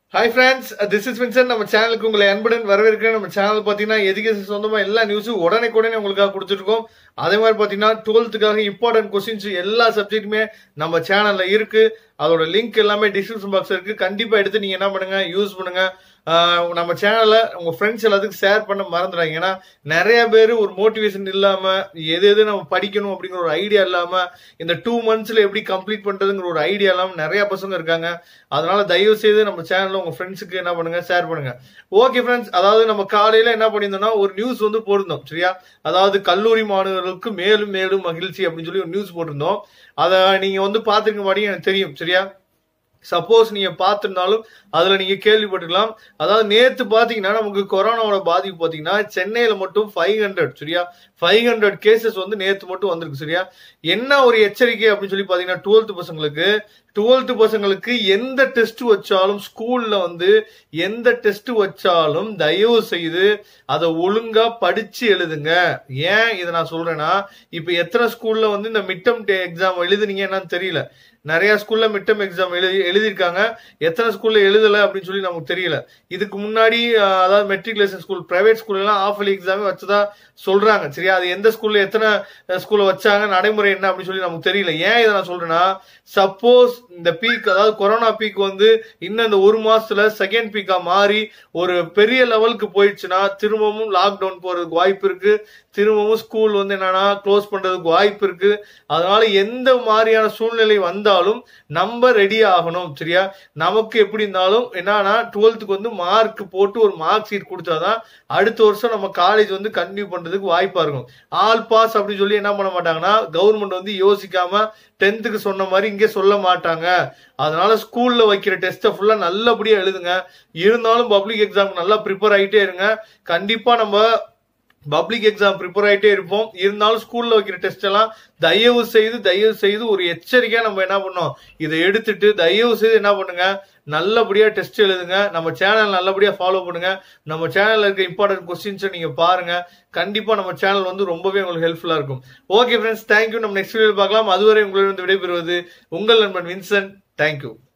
hi friends this is Vinson நம்ம சேனலுக்கு உங்களை அன்புடன் வரவேற்கிறேன் நம்ம சேனல் பார்த்தீங்கன்னா எஜுகேஷன் சொந்தமா எல்லா நியூஸும் உடனே உடனே உங்களுக்காக கொடுத்துருக்கோம் அதே மாதிரி பார்த்தீங்கன்னா டுவெல்த்துக்காக இம்பார்ட்டன்ட் கொஸ்டின்ஸ் எல்லா சப்ஜெக்ட்டுமே நம்ம சேனல்ல இருக்கு அதோட லிங்க் எல்லாமே டிஸ்கிரிப்ஷன் பாக்ஸ் இருக்கு கண்டிப்பா எடுத்து நீங்க என்ன பண்ணுங்க யூஸ் பண்ணுங்க ஆஹ் நம்ம சேனலை உங்க ஃப்ரெண்ட்ஸ் எல்லாத்துக்கும் ஷேர் பண்ண மறந்துடாங்க ஏன்னா நிறைய பேர் ஒரு மோட்டிவேஷன் இல்லாம எது எது நம்ம படிக்கணும் அப்படிங்கிற ஒரு ஐடியா இல்லாம இந்த டூ மந்த்ஸ்ல எப்படி கம்ப்ளீட் பண்றதுங்கிற ஒரு ஐடியா இல்லாம நிறைய பசங்க இருக்காங்க அதனால தயவு செய்து நம்ம சேனல்ல உங்க ஃப்ரெண்ட்ஸுக்கு என்ன பண்ணுங்க ஷேர் பண்ணுங்க ஓகே ஃப்ரெண்ட்ஸ் அதாவது நம்ம காலையில என்ன பண்ணியிருந்தோம்னா ஒரு நியூஸ் வந்து போட்டிருந்தோம் சரியா அதாவது கல்லூரி மாணவர்களுக்கு மேலும் மேலும் மகிழ்ச்சி அப்படின்னு சொல்லி ஒரு நியூஸ் போட்டிருந்தோம் அதை நீங்க வந்து பாத்துருக்க மாட்டீங்க எனக்கு தெரியும் சரியா சப்போஸ் நீங்க பார்த்திருந்தாலும் அதுல நீங்க கேள்விப்பட்டிருக்கலாம் அதாவது நேத்து பாத்தீங்கன்னா நமக்கு கொரோனாவோட பாதிப்பு பாத்தீங்கன்னா சென்னையில மட்டும் ஃபைவ் ஹண்ட்ரட் சரியா ஃபைவ் ஹண்ட்ரட் கேசஸ் வந்து நேத்து மட்டும் வந்திருக்கு சரியா என்ன ஒரு எச்சரிக்கை அப்படின்னு சொல்லி பாத்தீங்கன்னா டுவெல்த் பசங்களுக்கு டுவெல்த் பசங்களுக்கு எந்த டெஸ்ட் வச்சாலும் ஸ்கூல்ல வந்து எந்த டெஸ்ட் வச்சாலும் தயவு செய்து அதை ஒழுங்கா படிச்சு எழுதுங்க ஏன் இதை நான் சொல்றேன்னா இப்ப எத்தனை ஸ்கூல்ல வந்து இந்த மிட்டம் எக்ஸாம் எழுதுனீங்க என்னன்னு தெரியல நிறைய ஸ்கூல்ல மிட்டம் எக்ஸாம் எழுதி எழுதியிருக்காங்க எத்தனை ஸ்கூல்ல எழுதல அப்படின்னு சொல்லி நமக்கு தெரியல இதுக்கு முன்னாடி அஹ், அதாவது மெட்ரிகுலேஷன் ஸ்கூல் பிரைவேட் ஸ்கூல்ல எல்லாம் ஆஃப் இயர்லி எக்ஸாமே வச்சதா சொல்றாங்க சரியா அது எந்த ஸ்கூல்ல எத்தனை ஸ்கூல்ல வச்சாங்க நடைமுறை என்ன அப்படின்னு சொல்லி நமக்கு தெரியல ஏன் இதை நான் சொல்றேன்னா சப்போஸ் இந்த பீக் அதாவது கொரோனா பீக் வந்து இன்னும் இந்த ஒரு மாசத்துல செகண்ட் பீக்கா மாறி ஒரு பெரிய லெவலுக்கு போயிடுச்சுன்னா திரும்பவும் லாக்டவுன் போறதுக்கு வாய்ப்பு இருக்கு திரும்பவும் ஸ்கூல் வந்து என்னன்னா க்ளோஸ் பண்றதுக்கு வாய்ப்பு இருக்கு அதனால எந்த மாதிரியான சூழ்நிலை வந்தாலும் நம்ம ரெடி ஆகணும் சரியா நமக்கு எப்படி இருந்தாலும் என்னன்னா டுவெல்த்துக்கு வந்து மார்க் போட்டு ஒரு மார்க் ஷீட் கொடுத்தாதான் அடுத்த வருஷம் நம்ம காலேஜ் வந்து கண்டினியூ பண்றதுக்கு வாய்ப்பா இருக்கும் ஆல் பாஸ் அப்படின்னு சொல்லி என்ன பண்ண மாட்டாங்கன்னா கவர்மெண்ட் வந்து யோசிக்காம டென்த்துக்கு சொன்ன மாதிரி இங்கே சொல்ல மாட்டாங்க அதனால ஸ்கூல்ல வைக்கிற டெஸ்ட்டை ஃபுல்லா நல்லபடியா எழுதுங்க இருந்தாலும் பப்ளிக் எக்ஸாம் நல்லா ப்ரிப்பேர் ஆகிட்டே இருங்க கண்டிப்பா நம்ம பப்ளிக் எக்ஸாம் ப்ரிப்பேர் ஆகிட்டே இருப்போம் இருந்தாலும் ஸ்கூல்ல வைக்கிற டெஸ்ட் எல்லாம் தயவு செய்து தயவு செய்து ஒரு எச்சரிக்கையா நம்ம என்ன பண்ணோம் இதை எடுத்துட்டு தயவு செய்து என்ன பண்ணுங்க நல்லபடியா டெஸ்ட் எழுதுங்க நம்ம சேனல் நல்லபடியா ஃபாலோ பண்ணுங்க நம்ம சேனல்ல இருக்க இம்பார்ட்டன்ட் கொஸ்டின்ஸை நீங்க பாருங்க கண்டிப்பா நம்ம சேனல் வந்து ரொம்பவே உங்களுக்கு ஹெல்ப்ஃபுல்லா இருக்கும் ஓகே ஃப்ரெண்ட்ஸ் தேங்க்யூ நம்ம நெக்ஸ்ட் வீடியோ பார்க்கலாம் அதுவரை உங்களிடம் விடைபெறுவது உங்கள் நண்பன் வின்சென்ட் தேங்க்யூ